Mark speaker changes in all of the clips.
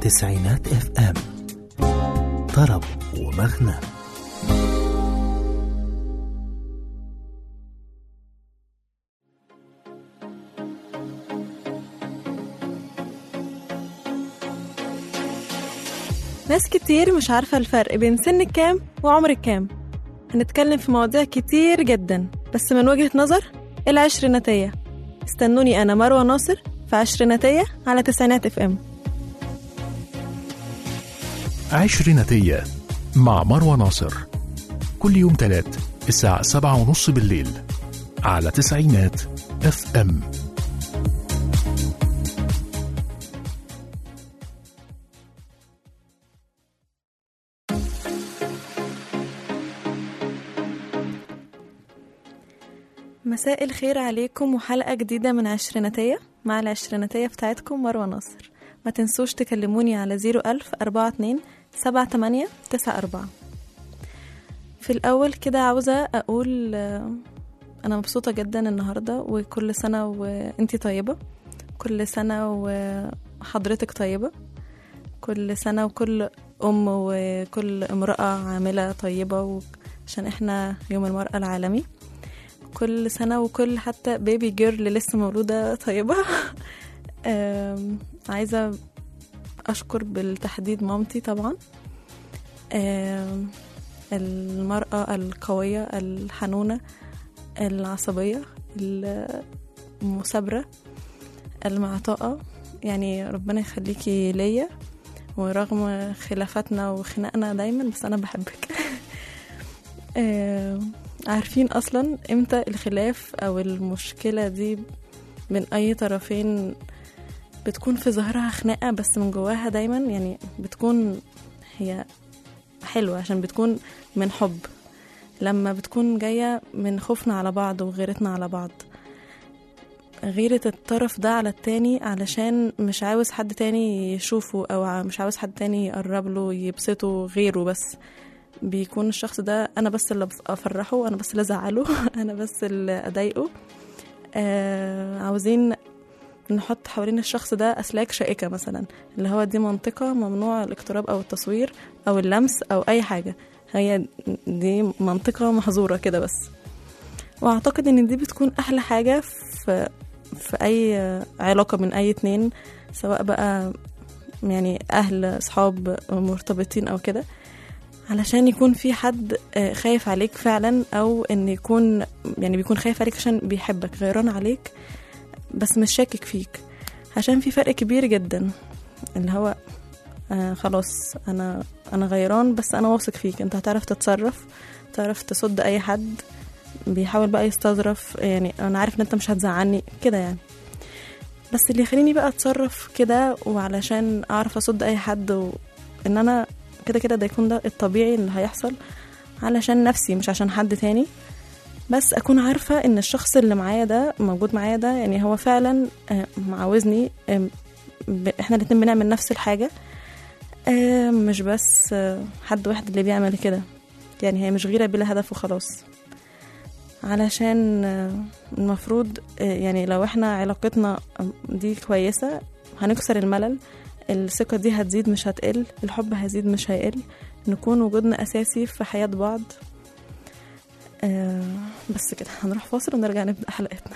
Speaker 1: تسعينات اف ام طرب ومغنى
Speaker 2: ناس كتير مش عارفة الفرق بين سنك كام وعمرك كام هنتكلم في مواضيع كتير جدا بس من وجهة نظر العشريناتية استنوني أنا مروة ناصر في عشريناتية على تسعينات اف ام
Speaker 3: عشريناتية مع مروة ناصر كل يوم تلات الساعة سبعة ونص بالليل على تسعينات اف ام
Speaker 2: مساء الخير عليكم وحلقة جديدة من عشريناتية مع العشريناتية بتاعتكم مروة ناصر ما تنسوش تكلموني على زيرو ألف أربعة اتنين سبعة تمانية تسعة أربعة في الأول كده عاوزة أقول آه، أنا مبسوطة جدا النهاردة وكل سنة وإنتي طيبة كل سنة وحضرتك طيبة كل سنة وكل أم وكل امرأة عاملة طيبة عشان إحنا يوم المرأة العالمي كل سنة وكل حتى بيبي جيرل لسه مولودة طيبة آم، عايزة أشكر بالتحديد مامتي طبعا آم، المرأة القوية الحنونة العصبية المثابرة المعطاءة يعني ربنا يخليكي ليا ورغم خلافاتنا وخناقنا دايما بس أنا بحبك آم، عارفين اصلا امتى الخلاف او المشكله دي من اي طرفين بتكون في ظاهرها خناقه بس من جواها دايما يعني بتكون هي حلوه عشان بتكون من حب لما بتكون جايه من خوفنا على بعض وغيرتنا على بعض غيرة الطرف ده على التاني علشان مش عاوز حد تاني يشوفه او ع- مش عاوز حد تاني يقرب له يبسطه غيره بس بيكون الشخص ده انا بس اللي بف- افرحه انا بس اللي ازعله انا بس اللي اضايقه آه عاوزين نحط حوالين الشخص ده اسلاك شائكه مثلا اللي هو دي منطقه ممنوع الاقتراب او التصوير او اللمس او اي حاجه هي دي منطقه محظوره كده بس واعتقد ان دي بتكون احلى حاجه في في اي علاقه من اي اتنين سواء بقى يعني اهل صحاب مرتبطين او كده علشان يكون في حد آه، خايف عليك فعلا او ان يكون يعني بيكون خايف عليك عشان بيحبك غيران عليك بس مش شاكك فيك عشان في فرق كبير جدا اللي هو آه خلاص انا انا غيران بس انا واثق فيك انت هتعرف تتصرف تعرف تصد اي حد بيحاول بقى يستظرف يعني انا عارف ان انت مش هتزعلني كده يعني بس اللي يخليني بقى اتصرف كده وعلشان اعرف اصد اي حد وان انا كده كده ده يكون ده الطبيعي اللي هيحصل علشان نفسي مش عشان حد تاني بس اكون عارفه ان الشخص اللي معايا ده موجود معايا ده يعني هو فعلا آه، معاوزني آم، ب- احنا الاتنين بنعمل نفس الحاجه آه، مش بس آه، حد واحد اللي بيعمل كده يعني هي مش غيره بلا هدف وخلاص علشان آه، المفروض آه، يعني لو احنا علاقتنا دي كويسه هنكسر الملل الثقة دي هتزيد مش هتقل الحب هيزيد مش هيقل نكون وجودنا أساسي في حياة بعض آه بس كده هنروح فاصل ونرجع نبدأ حلقتنا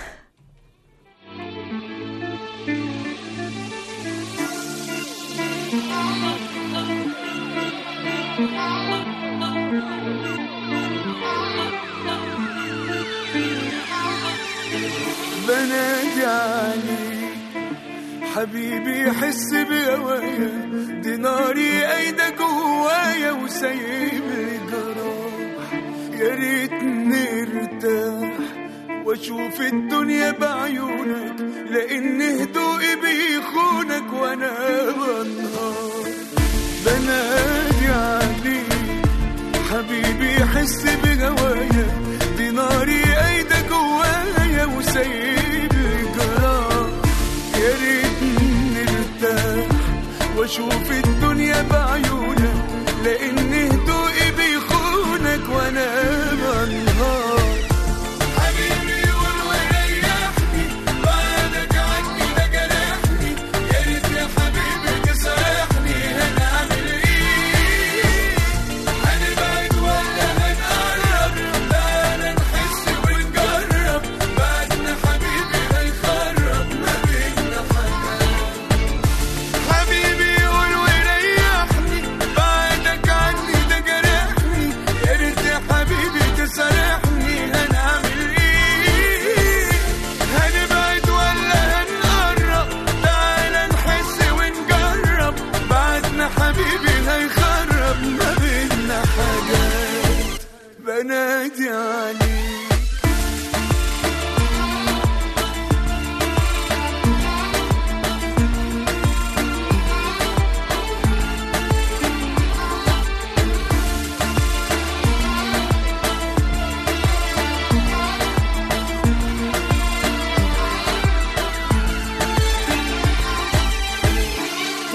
Speaker 4: بنادي عليك حبيبي يحس بهوايا دي ناري قايدة جوايا وسايب لي جراح يا ريت نرتاح واشوف الدنيا بعيونك لان هدوئي بيخونك وانا بنهار بنادي عليك حبيبي يحس بهوايا دي ناري قايدة جوايا وسايب لي جراح يا ريت نرتاح واشوف الدنيا بعيونك لان هدوئي بيخونك وانا بنهار حبيبي قول وريحني بعدك عني ده جرحني يا ريت يا حبيبي تسرحني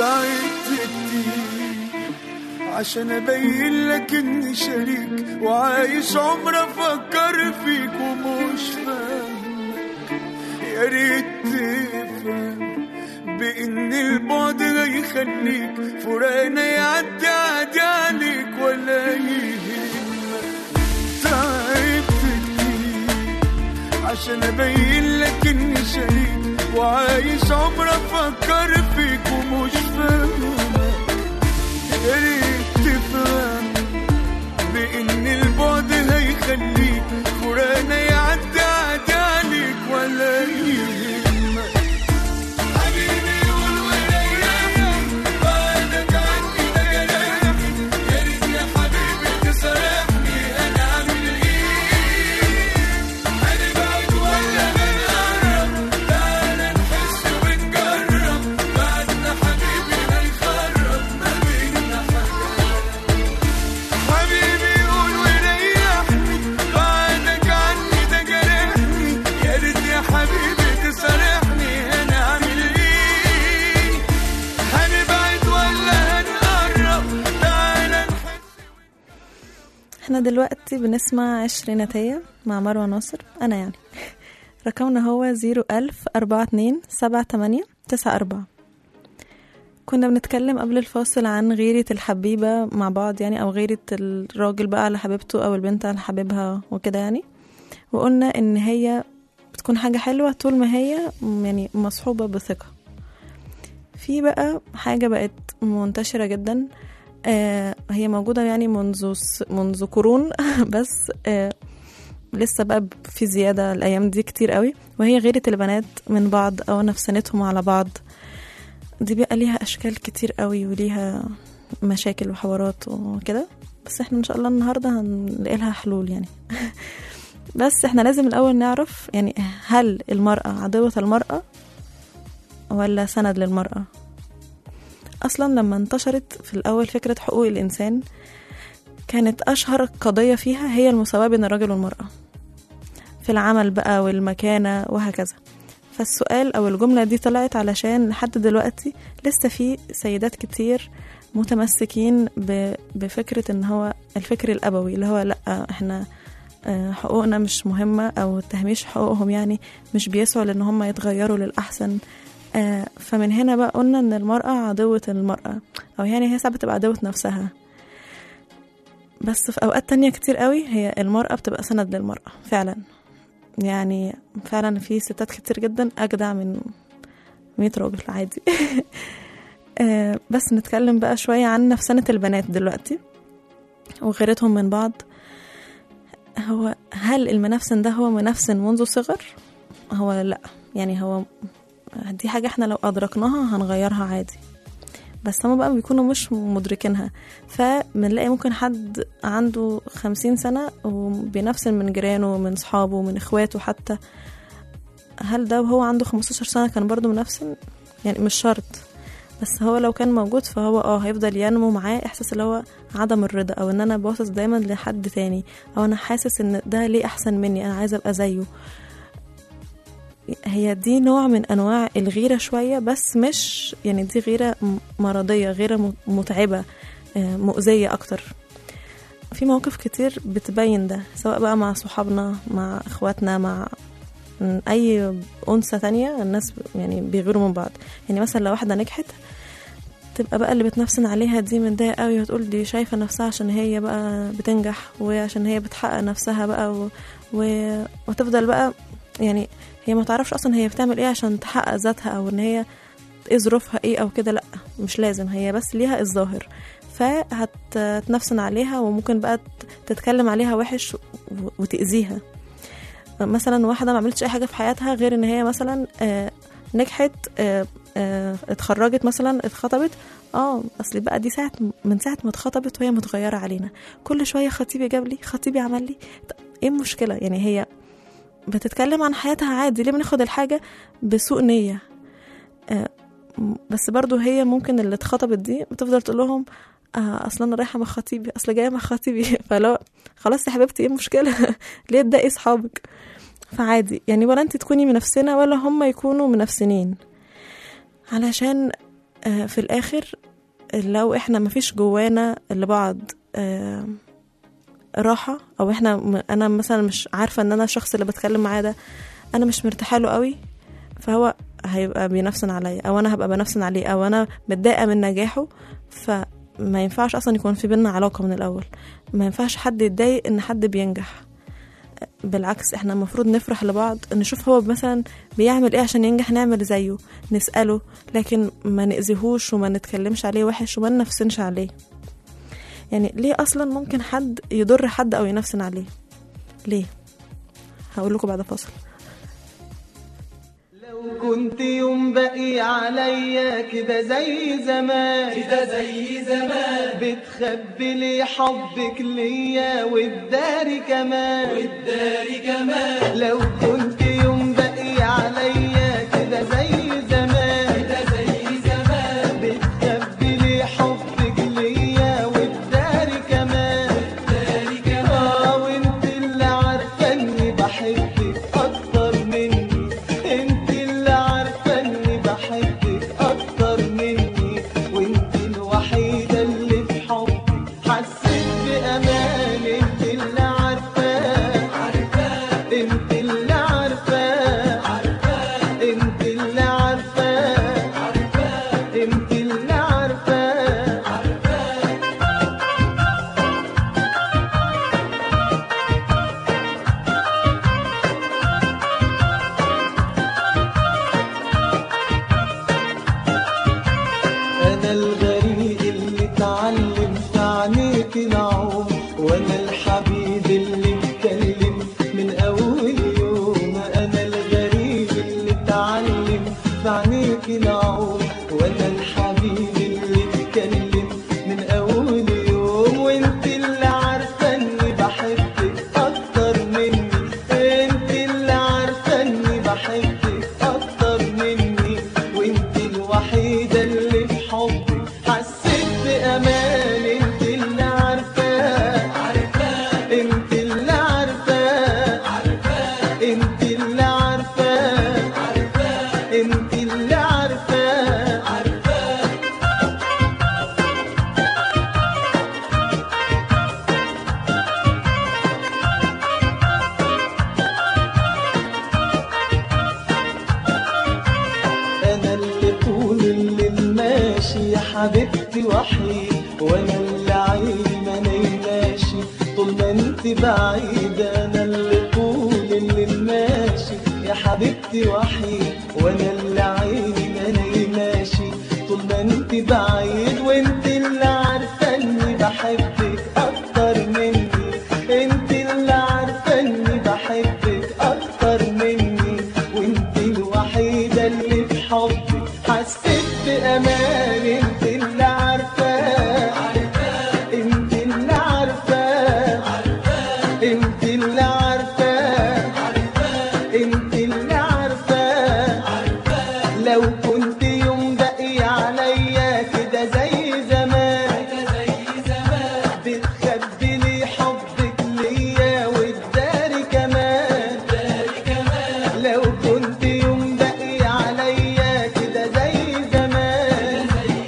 Speaker 4: تعبت كتير عشان ابين لك اني شريك وعايش عمر افكر فيك ومش فاهمك يا ريت تفهم بان البعد هيخليك فراقنا يعدي عادي عليك ولا يهمك تعبت كتير عشان ابين لك اني شريك وعايش عمر افكر فيك ومش فاهمك يا ريت تفهم بان البعد هيخليك فراقنا يعدي عادي عليك ولا يهمك حبيبي قول وريحني بعدك عني ده جرحني يا ريت يا حبيبي تسامحني انا اعمل ايه هنبعد ولا بنقرب تعالى نحس ونجرب بعدنا حبيبي هيخرب ما بينا حاجات حبيبي قول وريحني بعدك عني ده جرحني يا ريت يا حبيبي تصالحني انا اعمل ايه هنبعد ولا هنقرب تعالى نحس
Speaker 2: احنا دلوقتي بنسمع عشريناتية مع مروة ناصر أنا يعني رقمنا هو زيرو ألف أربعة اتنين سبعة تمانية تسعة أربعة كنا بنتكلم قبل الفاصل عن غيرة الحبيبة مع بعض يعني أو غيرة الراجل بقى على حبيبته أو البنت على حبيبها وكده يعني وقلنا إن هي بتكون حاجة حلوة طول ما هي يعني مصحوبة بثقة في بقى حاجة بقت منتشرة جدا آه هي موجودة يعني منذ س- منذ قرون بس آه لسه بقى في زيادة الأيام دي كتير قوي وهي غيرة البنات من بعض أو نفسنتهم على بعض دي بقى ليها أشكال كتير قوي وليها مشاكل وحوارات وكده بس احنا إن شاء الله النهاردة هنلاقي لها حلول يعني بس احنا لازم الأول نعرف يعني هل المرأة عدوة المرأة ولا سند للمرأة أصلا لما انتشرت في الأول فكرة حقوق الإنسان كانت أشهر قضية فيها هي المساواة بين الرجل والمرأة في العمل بقى والمكانة وهكذا فالسؤال أو الجملة دي طلعت علشان لحد دلوقتي لسه في سيدات كتير متمسكين ب- بفكرة ان هو الفكر الأبوي اللي هو لأ احنا آه، حقوقنا مش مهمة أو تهميش حقوقهم يعني مش بيسعوا لأن هم يتغيروا للأحسن آه، فمن هنا بقى قلنا ان المرأة عدوة المرأة او يعني هي ساعات بتبقى عدوة نفسها بس في اوقات تانية كتير قوي هي المرأة بتبقى سند للمرأة فعلا يعني فعلا في ستات كتير جدا اجدع من مية راجل عادي آه، بس نتكلم بقى شوية عن نفسنة البنات دلوقتي وغيرتهم من بعض هو هل المنافسن ده هو منافسن منذ صغر هو لا يعني هو دي حاجة احنا لو أدركناها هنغيرها عادي بس هما بقى بيكونوا مش مدركينها فبنلاقي ممكن حد عنده خمسين سنة وبينفسن من جيرانه ومن صحابه ومن اخواته حتى هل ده وهو عنده خمستاشر سنة كان برضو منفسن يعني مش شرط بس هو لو كان موجود فهو اه هيفضل ينمو معاه احساس اللي هو عدم الرضا او ان انا باصص دايما لحد تاني او انا حاسس ان ده ليه احسن مني انا عايزه ابقى زيه هي دي نوع من انواع الغيره شويه بس مش يعني دي غيره م- مرضيه غيره م- متعبه آه، مؤذيه اكتر في مواقف كتير بتبين ده سواء بقى مع صحابنا مع اخواتنا مع م، اي انثى تانية الناس ب- يعني بيغيروا من بعض يعني مثلا لو واحده نجحت تبقى بقى اللي بتنافسن عليها دي متضايقه قوي وتقول دي شايفه نفسها عشان هي بقى بتنجح وعشان هي بتحقق نفسها بقى و... و... وتفضل بقى يعني هي ما تعرفش اصلا هي بتعمل ايه عشان تحقق ذاتها او ان هي ايه ظروفها ايه او كده لا مش لازم هي بس ليها الظاهر فهتنفسن عليها وممكن بقى ت- تتكلم عليها وحش و- وتأذيها مثلا واحدة ما عملتش اي حاجة في حياتها غير ان هي مثلا آه، نجحت آه، آه، اتخرجت مثلا اتخطبت اه اصل بقى دي ساعة من ساعة ما اتخطبت وهي متغيرة علينا كل شوية خطيبي جاب لي خطيبي عمل لي طب ايه المشكلة يعني هي بتتكلم عن حياتها عادي ليه بناخد الحاجة بسوء نية آه، م- بس برضو هي ممكن اللي اتخطبت دي بتفضل تقول لهم آه اصلا انا رايحه مع خطيبي اصل جايه مع خطيبي فلو خلاص يا حبيبتي ايه المشكله ليه تضايقي اصحابك فعادي يعني ولا انت تكوني منافسنا ولا هم يكونوا منافسين علشان آه، في الاخر لو احنا مفيش جوانا لبعض آه، راحة او احنا م- انا مثلا مش عارفة ان انا الشخص اللي بتكلم معاه ده انا مش مرتاحة له قوي فهو هيبقى بينفسن عليا او انا هبقى بنفسن عليه او انا متضايقة من نجاحه فما ينفعش اصلا يكون في بينا علاقة من الاول ما ينفعش حد يتضايق ان حد بينجح بالعكس احنا المفروض نفرح لبعض نشوف هو مثلا بيعمل ايه عشان ينجح نعمل زيه نسأله لكن ما نأذيهوش وما نتكلمش عليه وحش وما ننفسنش عليه يعني ليه اصلا ممكن حد يضر حد او ينفسن عليه ليه هقول لكم بعد فاصل
Speaker 5: لو كنت يوم باقي عليا كده زي زمان كده زي زمان بتخبي لي حبك ليا والداري كمان والداري كمان لو كنت يوم باقي عليا كده زي زمان كده زي زمان بتخبي لي حبك ليا والداري كمان والداري كمان اه وانت اللي عارفه اني بحبك اكتر مني انت اللي عارفه اني بحبك اكتر مني وانت الوحيده اللي في حبك حسيت بامان انت اللي عارفاه عارفاه انت اللي عارفاه عارفاه انت اللي عارفاه عارفاه انت اللي عارفاه عارفاه أنا الغريب اللي اتعلم في عينيك العوم وأنا الحبيب اللي اتكلم من أول يوم أنا الغريب اللي اتعلم في عينيك العوم وأنا الحبيب اللي اتكلم من أول يوم وأنت اللي عارفة إني بحبك أكتر مني أنت اللي عارفة إني بحبك أكتر مني وأنت الوحيدة اللي في حبك حسيت بأمان أنت اللي عارفاه عارفاه أنت اللي عارفاه عارفاه أنت اللي عارفاه عارفاه أنت اللي عارفاه عارفاه انا اللي طول الليل ماشي يا حبيبتي وحيد وانا اللي عيني ما نايماشي طول ما انت بعيدة انا اللي طول الليل ماشي يا حبيبتي وحيد وانا اللي عيني ما نايماشي طول ما انت بعيد وانت اللي عارفة اني بحبك اكتر مني انت اللي عارفة اني بحبك اكتر مني وانت الوحيدة اللي في حبك حسيت بأمان انت اللي عارفاه انت اللي عارفاه انت اللي عارفاه انت اللي عارفاه لو كنت يوم باقي عليا كده زي زمان بتخبي لي حبك ليا والداري كمان لو كنت يوم باقي عليا كده زي زمان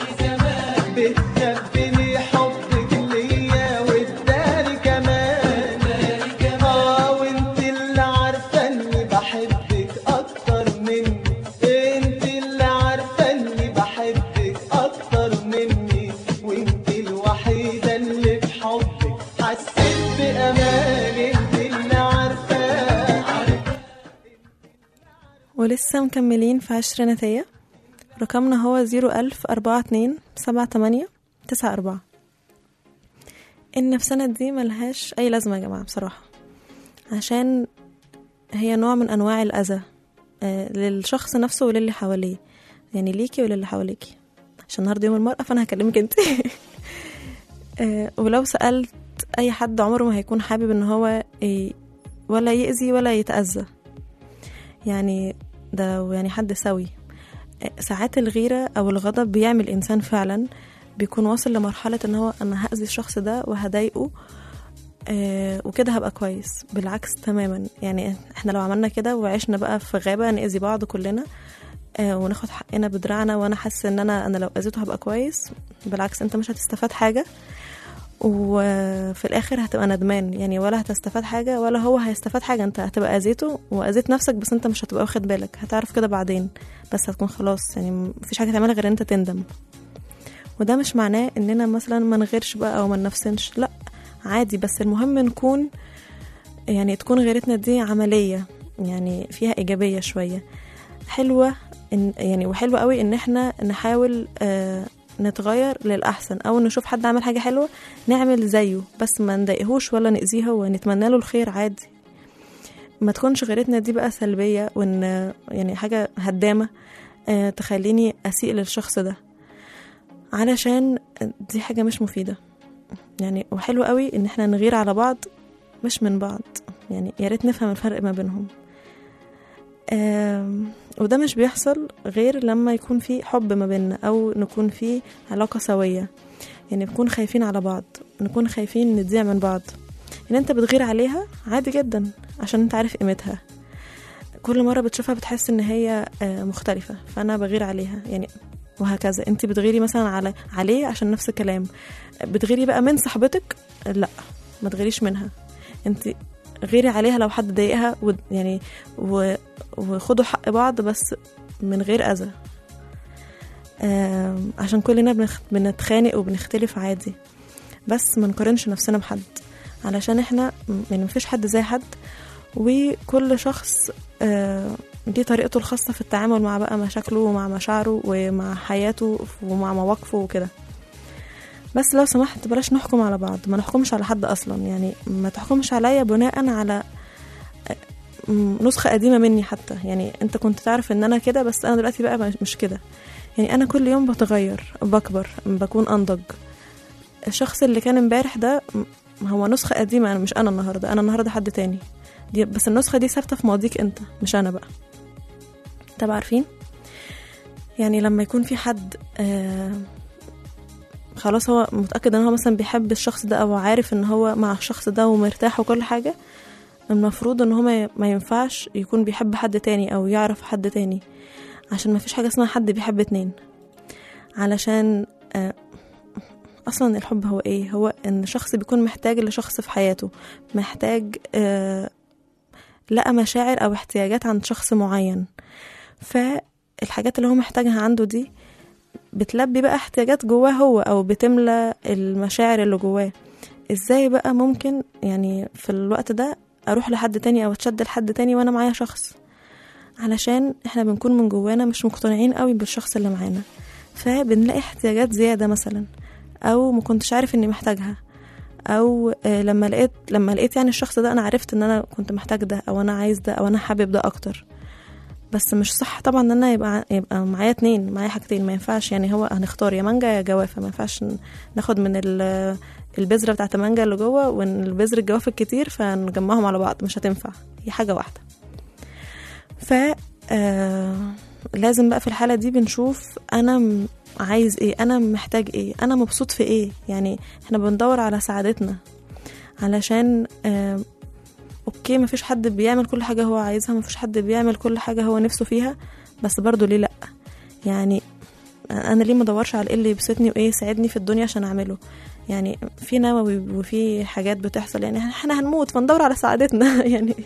Speaker 5: بتخبي لي حبك ليا والداري كمان اه وانت اللي عارفه اني بحبك اكتر مني انت اللي عارفه اني بحبك اكتر مني وانت الوحيده اللي في حبك حسيت بامان انت اللي عارفاه
Speaker 2: ولسه مكملين في عشريناتية رقمنا هو زيرو ألف أربعة اتنين سبعة تمانية تسعة أربعة النفسنة دي ملهاش أي لازمة يا جماعة بصراحة عشان هي نوع من أنواع الأذى آه، للشخص نفسه وللي حواليه يعني ليكي وللي حواليكي عشان النهارده يوم المرأة فأنا هكلمك انت آه، ولو سألت أي حد عمره ما هيكون حابب إن هو ي- ولا يأذي ولا يتأذى يعني ده يعني حد سوي ساعات الغيرة أو الغضب بيعمل إنسان فعلا بيكون واصل لمرحلة إن هو أنا هأذي الشخص ده وهضايقه آه وكده هبقى كويس بالعكس تماما يعني احنا لو عملنا كده وعشنا بقى في غابة نأذي بعض كلنا آه وناخد حقنا بدراعنا وانا حاسه ان انا انا لو اذيته هبقى كويس بالعكس انت مش هتستفاد حاجه وفي الاخر هتبقى ندمان يعني ولا هتستفاد حاجه ولا هو هيستفاد حاجه انت هتبقى اذيته واذيت نفسك بس انت مش هتبقى واخد بالك هتعرف كده بعدين بس هتكون خلاص يعني مفيش حاجه تعملها غير ان انت تندم وده مش معناه اننا مثلا ما نغيرش بقى او ما نفسنش لا عادي بس المهم نكون يعني تكون غيرتنا دي عمليه يعني فيها ايجابيه شويه حلوه إن يعني وحلوه قوي ان احنا نحاول آه نتغير للأحسن أو نشوف حد عمل حاجة حلوة نعمل زيه بس ما نضايقهوش ولا نأذيها ونتمنى له الخير عادي ما تكونش غيرتنا دي بقى سلبية وإن يعني حاجة هدامة آه، تخليني أسيء للشخص ده علشان دي حاجة مش مفيدة يعني وحلو قوي إن احنا نغير على بعض مش من بعض يعني يا ريت نفهم الفرق ما بينهم آم، وده مش بيحصل غير لما يكون في حب ما بيننا او نكون في علاقة سوية يعني نكون خايفين على بعض نكون خايفين نضيع من بعض ان انت بتغير عليها عادي جدا عشان انت عارف قيمتها كل مرة بتشوفها بتحس ان هي آه، مختلفة فانا بغير عليها يعني وهكذا انت بتغيري مثلا على عليه عشان نفس الكلام بتغيري بقى من صاحبتك لا ما تغيريش منها انت غيري عليها لو حد ضايقها و- يعني و... وخدوا حق بعض بس من غير أذى آم، عشان كلنا بنخ... بنتخانق وبنختلف عادي بس ما نقارنش نفسنا بحد علشان احنا م- يعني مفيش حد زي حد وكل شخص آه، ليه طريقته الخاصة في التعامل مع بقى مشاكله ومع مشاعره ومع حياته ومع مواقفه وكده بس لو سمحت بلاش نحكم على بعض ما نحكمش على حد اصلا يعني ما تحكمش عليا بناء على م- نسخة قديمة مني حتى يعني انت كنت تعرف ان انا كده بس انا دلوقتي بقى مش- مش كده يعني انا كل يوم بتغير بكبر بكون انضج الشخص اللي كان امبارح ده م- هو نسخة قديمة انا مش انا النهاردة انا النهاردة حد تاني دي بس النسخة دي ثابتة في ماضيك انت مش انا بقى طب عارفين يعني لما يكون في حد آه خلاص هو متأكد ان هو مثلا بيحب الشخص ده او عارف ان هو مع الشخص ده ومرتاح وكل حاجة المفروض ان هو ما- ما ينفعش يكون بيحب حد تاني او يعرف حد تاني عشان ما فيش حاجة اسمها حد بيحب اتنين علشان آه، اصلا الحب هو ايه هو ان شخص بيكون محتاج لشخص في حياته محتاج آه، لقى مشاعر او احتياجات عند شخص معين فالحاجات اللي هو محتاجها عنده دي بتلبي بقى احتياجات جواه هو او بتملى المشاعر اللي جواه ازاي بقى ممكن يعني في الوقت ده اروح لحد تاني او اتشد لحد تاني وانا معايا شخص علشان احنا بنكون من جوانا مش مقتنعين قوي بالشخص اللي معانا فبنلاقي احتياجات زيادة مثلا او ما كنتش عارف اني محتاجها او آه، لما لقيت لما لقيت يعني الشخص ده انا عرفت ان انا كنت محتاج ده او انا عايز ده او انا حابب ده اكتر بس مش صح طبعا ان انا يبقى يبقى معايا اتنين معايا حاجتين ما ينفعش يعني هو هنختار يا مانجا يا جوافه ما ينفعش ن- ناخد من ال- البذره بتاعت المانجا اللي جوه والبذر الجوافه الكتير فنجمعهم على بعض مش هتنفع هي حاجه واحده ف آه لازم بقى في الحاله دي بنشوف انا م- عايز ايه انا محتاج ايه انا مبسوط في ايه يعني احنا بندور على سعادتنا علشان آه اوكي مفيش حد بيعمل كل حاجة هو عايزها مفيش حد بيعمل كل حاجة هو نفسه فيها بس برضه ليه لأ يعني انا ليه مدورش على ايه اللي يبسطني وايه يساعدني في الدنيا عشان اعمله يعني في نووي وفي حاجات بتحصل يعني احنا هنموت فندور على سعادتنا يعني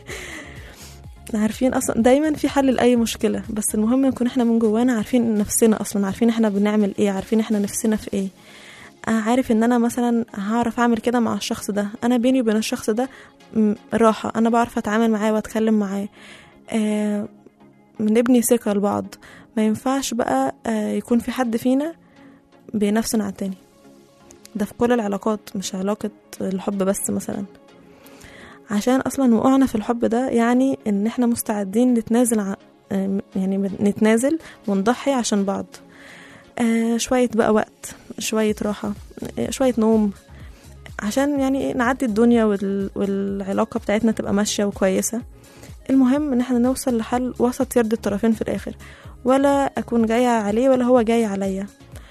Speaker 2: عارفين اصلا دايما في حل لاي مشكله بس المهم نكون احنا من جوانا عارفين نفسنا اصلا عارفين احنا بنعمل ايه عارفين احنا نفسنا في ايه انا عارف ان انا مثلا هعرف اعمل كده مع الشخص ده انا بيني وبين الشخص ده م- راحه انا بعرف اتعامل معاه واتكلم معاه آه بنبني ثقه لبعض ما ينفعش بقى آه يكون في حد فينا بينافسنا على التاني ده في كل العلاقات مش علاقة الحب بس مثلا عشان اصلا وقعنا في الحب ده يعني ان احنا مستعدين نتنازل ع... آه، يعني نتنازل ونضحي عشان بعض آه شوية بقى وقت شوية راحة آه، شوية نوم عشان يعني إيه نعدي الدنيا وال... والعلاقة بتاعتنا تبقى ماشية وكويسة المهم ان احنا نوصل لحل وسط يرضي الطرفين في الاخر ولا اكون جاية عليه ولا هو جاي عليا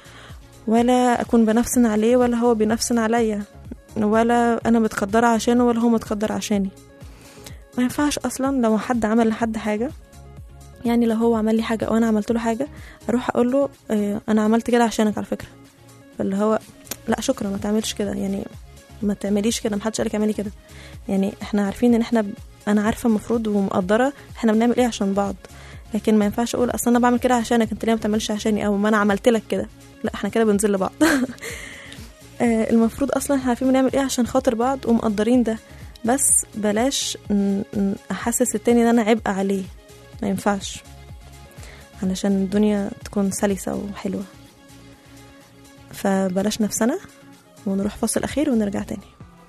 Speaker 2: ولا اكون بنفسن عليه ولا هو بينفسن عليا ولا انا متقدرة عشانه ولا هو متقدر عشاني ما ينفعش اصلا لو حد عمل لحد حاجة يعني لو هو عمل لي حاجه او انا عملت له حاجه اروح اقول له آه، انا عملت كده عشانك على فكره فاللي هو لا شكرا ما تعملش كده يعني ما تعمليش كده محدش قالك اعملي كده يعني احنا عارفين ان احنا ب... انا عارفه المفروض ومقدره احنا بنعمل ايه عشان بعض لكن ما ينفعش اقول اصل انا بعمل كده عشانك انت ليه ما بتعملش عشاني او ما انا عملت لك كده لا احنا كده بنذل بعض آه، المفروض اصلا احنا عارفين بنعمل ايه عشان خاطر بعض ومقدرين ده بس بلاش ن- ن- احسس التاني ان انا عبء عليه ما ينفعش علشان الدنيا تكون سلسة وحلوة فبلاش نفسنا ونروح فاصل أخير ونرجع تاني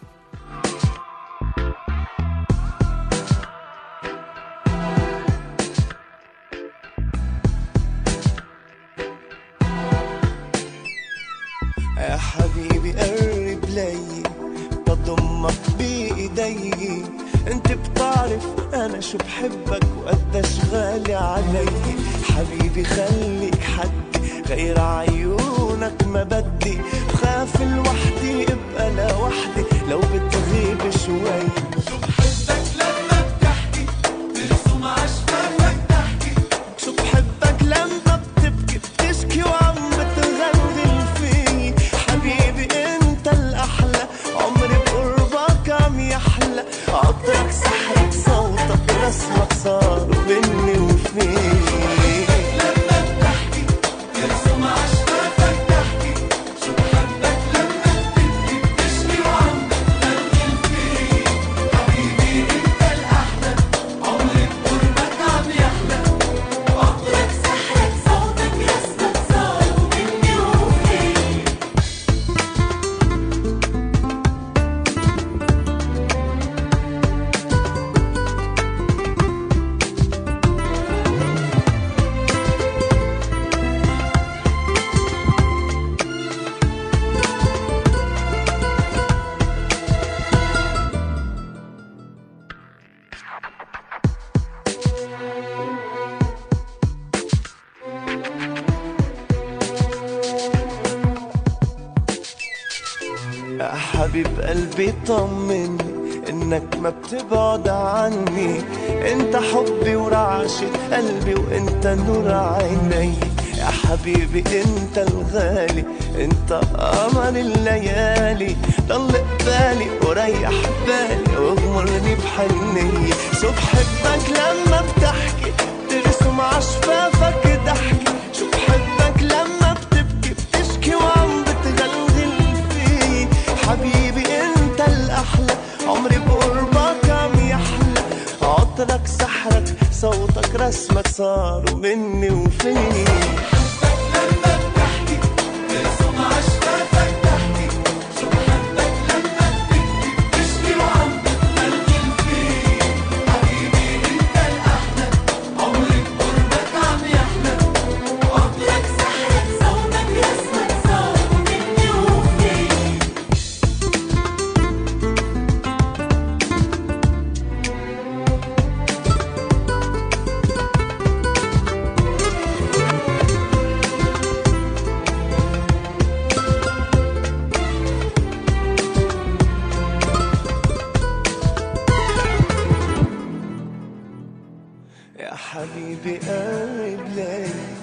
Speaker 5: يا حبيبي قرب لي بضمك بايدي انت بتعرف انا شو بحبك وقديش غالي علي حبيبي خليك حدي غير عيونك ما بدي بخاف لوحدي ابقى لوحدي لو بتغيب شوي شو بحبك لما بتحكي ترسم عشقك تحكي شو بحبك لما بتبكي بتشكي وعم بتغلغل في حبيبي انت الاحلى عمري بقربك عم يحلى عطرك سحرك صوتك رسمك صار مني وفيك لما بتحكي ترسم عشقك تحكي شو بحبك لما بتبكي بتشكي وعم بتغلغل في حبيبي انت الاحلى عمري بقربك عم يحلى عطرك سحرك صوتك رسمك صار مني وفيك يا حبيب قلبي طمني انك ما بتبعد عني انت حبي ورعشة قلبي وانت نور عيني يا حبيبي انت الغالي انت قمر الليالي ضل قبالي وريح بالي واغمرني بحنية شو بحبك لما بتحكي ترسم عشفافك ضحكي شو بحبك لما بتبكي بتشكي وعم بتغلغل في حبيبي انت الاحلى عمري بقربك عم يحلى عطرك سحرك صوتك رسمك صار مني وفيك يا حبيبي قرب لي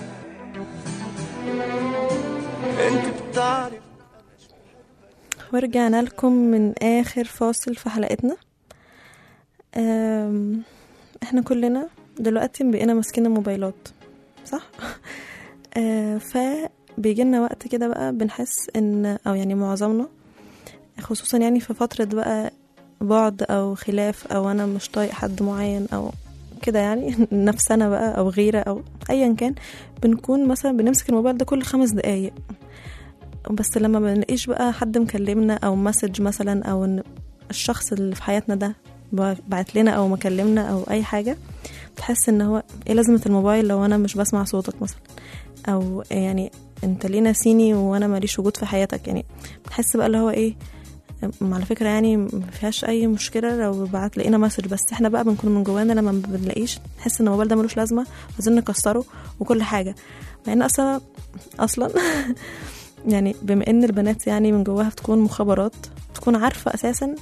Speaker 5: انت بتعرف
Speaker 2: ورجعنا لكم من آخر فاصل في حلقتنا أم، احنا كلنا دلوقتي بقينا ماسكين الموبايلات صح آه، فبيجي لنا وقت كده بقى بنحس ان او يعني معظمنا خصوصا يعني في فترة بقى بعد او خلاف او انا مش طايق حد معين او كده يعني نفسنا بقى او غيره او ايا كان بنكون مثلا بنمسك الموبايل ده كل خمس دقايق بس لما ما بنلاقيش بقى حد مكلمنا او مسج مثلا او ان الشخص اللي في حياتنا ده بعت لنا او مكلمنا او اي حاجه بتحس ان هو ايه لازمه الموبايل لو انا مش بسمع صوتك مثلا او يعني انت ليه ناسيني وانا ماليش وجود في حياتك يعني بتحس بقى اللي هو ايه أم على فكره يعني ما فيهاش اي مشكله لو بعت لقينا مسج بس احنا بقى بنكون من جوانا لما ما بنلاقيش نحس ان الموبايل ده ملوش لازمه عايزين نكسره وكل حاجه مع ان اصلا اصلا يعني بما ان البنات يعني من جواها بتكون مخابرات تكون عارفه اساسا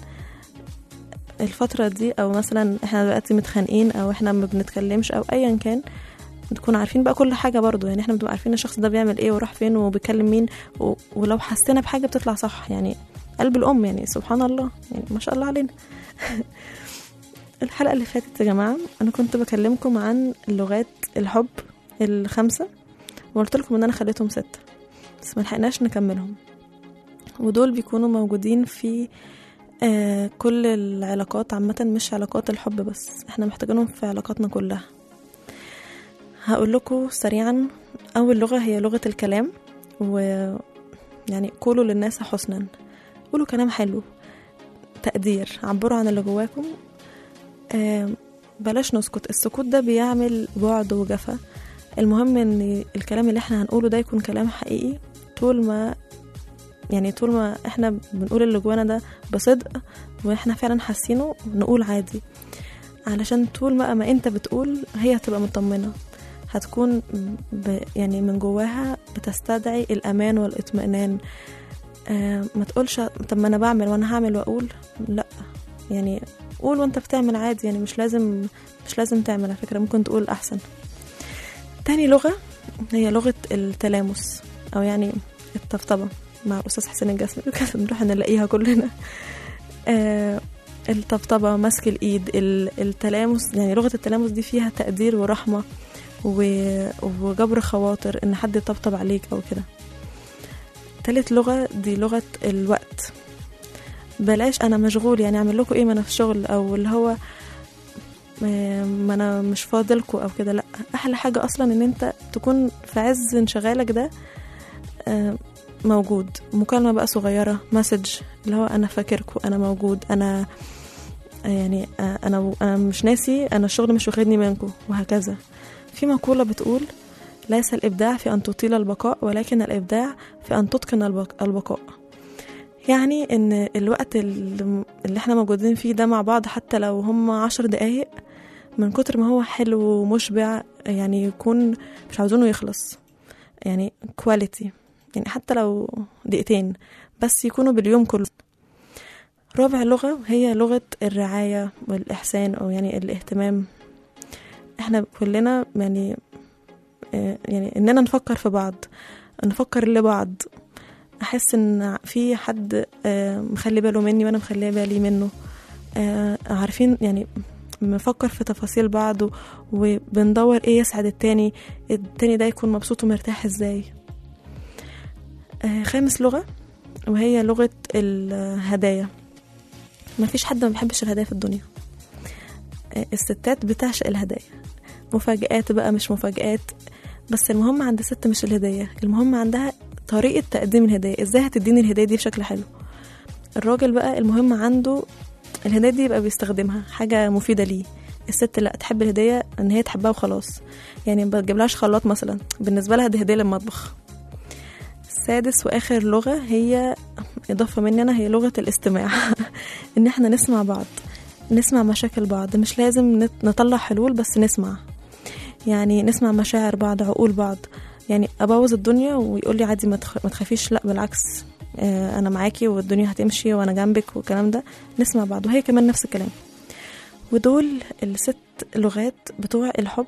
Speaker 2: الفتره دي او مثلا احنا دلوقتي متخانقين او احنا ما بنتكلمش او ايا كان نكون عارفين بقى كل حاجه برضو يعني احنا بنبقى عارفين الشخص ده بيعمل ايه وراح فين وبيكلم مين و... ولو حسينا بحاجه بتطلع صح يعني قلب الام يعني سبحان الله يعني ما شاء الله علينا الحلقه اللي فاتت يا جماعه انا كنت بكلمكم عن لغات الحب الخمسه وقلت لكم ان انا خليتهم سته بس ما لحقناش نكملهم ودول بيكونوا موجودين في آه كل العلاقات عامة مش علاقات الحب بس احنا محتاجينهم في علاقاتنا كلها هقول لكم سريعا أول لغة هي لغة الكلام و يعني قولوا للناس حسنا قولوا كلام حلو تقدير عبروا عن اللي جواكم آه بلاش نسكت السكوت ده بيعمل بعد وجفا المهم ان الكلام اللي احنا هنقوله ده يكون كلام حقيقي طول ما يعني طول ما احنا بنقول اللي جوانا ده بصدق واحنا فعلا حاسينه نقول عادي علشان طول ما ما انت بتقول هي هتبقى مطمنه هتكون ب يعني من جواها بتستدعي الامان والاطمئنان آه ما تقولش طب ما انا بعمل وانا هعمل واقول لا يعني قول وانت بتعمل عادي يعني مش لازم مش لازم تعمل على فكره ممكن تقول احسن تاني لغه هي لغه التلامس او يعني الطبطبه مع الاستاذ حسين الجسمي كانت نروح نلاقيها كلنا آه الطبطبه مسك الايد ال- التلامس يعني لغه التلامس دي فيها تقدير ورحمه و- وجبر خواطر ان حد يطبطب عليك او كده تالت لغه دي لغه الوقت بلاش انا مشغول يعني اعمل لكم ايه ما انا في شغل او اللي هو آه، ما انا مش فاضلكوا او كده لا احلى حاجه اصلا ان انت تكون في عز انشغالك ده آه، موجود مكالمة بقى صغيرة مسج اللي هو أنا فاكركم أنا موجود أنا يعني آه، أنا أنا مش ناسي أنا الشغل مش واخدني منكم وهكذا في مقولة بتقول ليس الإبداع في أن تطيل البقاء ولكن الإبداع في أن تتقن البق- البقاء يعني إن الوقت اللي اللي احنا موجودين فيه ده مع بعض حتى لو هم عشر دقايق من كتر ما هو حلو ومشبع يعني يكون مش عاوزينه يخلص يعني كواليتي يعني حتى لو دقيقتين بس يكونوا باليوم كله رابع لغة هي لغة الرعاية والإحسان أو يعني الاهتمام احنا كلنا يعني آه، يعني إننا نفكر في بعض نفكر لبعض أحس إن في حد آه، مخلي باله مني وأنا مخليه بالي منه آه، عارفين يعني بنفكر في تفاصيل بعض و- وبندور ايه يسعد التاني التاني ده يكون مبسوط ومرتاح ازاي آه، خامس لغة وهي لغة الهدايا ما فيش حد ما بيحبش الهدايا في الدنيا آه، الستات بتعشق الهدايا مفاجآت بقى مش مفاجآت بس المهم عند الست مش الهدية المهم عندها طريقة تقديم الهدية ازاي هتديني الهدية دي بشكل حلو الراجل بقى المهم عنده الهدية دي يبقى بيستخدمها حاجة مفيدة ليه الست لا تحب الهدية ان هي تحبها وخلاص يعني ما تجيبلهاش خلاط مثلا بالنسبة لها دي هدية للمطبخ سادس واخر لغه هي اضافه مني انا هي لغه الاستماع ان احنا نسمع بعض نسمع مشاكل بعض مش لازم نت- نطلع حلول بس نسمع يعني نسمع مشاعر بعض عقول بعض يعني ابوظ الدنيا ويقول لي عادي ما تخ- ما تخافيش لا بالعكس آه، انا معاكي والدنيا هتمشي وانا جنبك والكلام ده نسمع بعض وهي كمان نفس الكلام ودول الست لغات بتوع الحب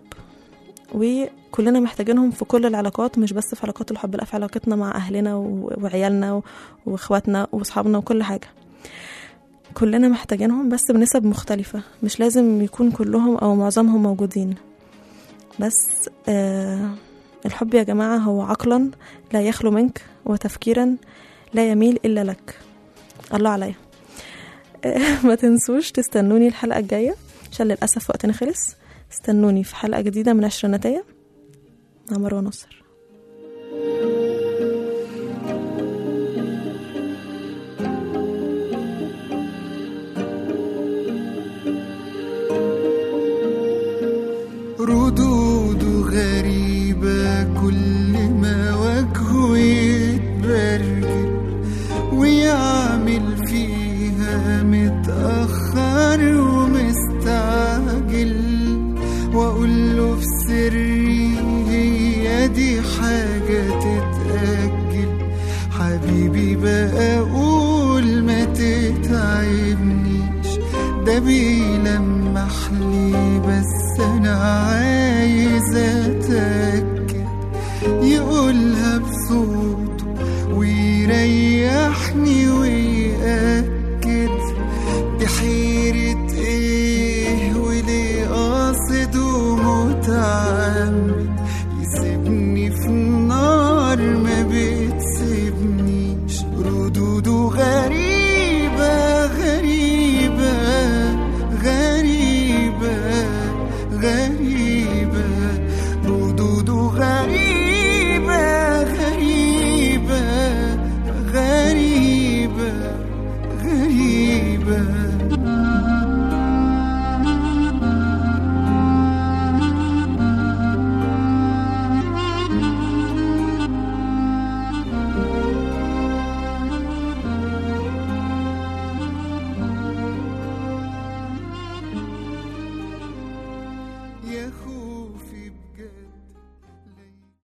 Speaker 2: وكلنا محتاجينهم في كل العلاقات مش بس في علاقات الحب لا في علاقتنا مع اهلنا و- وعيالنا و- واخواتنا واصحابنا وكل حاجه كلنا محتاجينهم بس بنسب مختلفة مش لازم يكون كلهم أو معظمهم موجودين بس آه الحب يا جماعة هو عقلا لا يخلو منك وتفكيرا لا يميل إلا لك الله عليا آه ما تنسوش تستنوني الحلقة الجاية عشان للأسف وقتنا خلص استنوني في حلقة جديدة من عشريناتية مع مروة نصر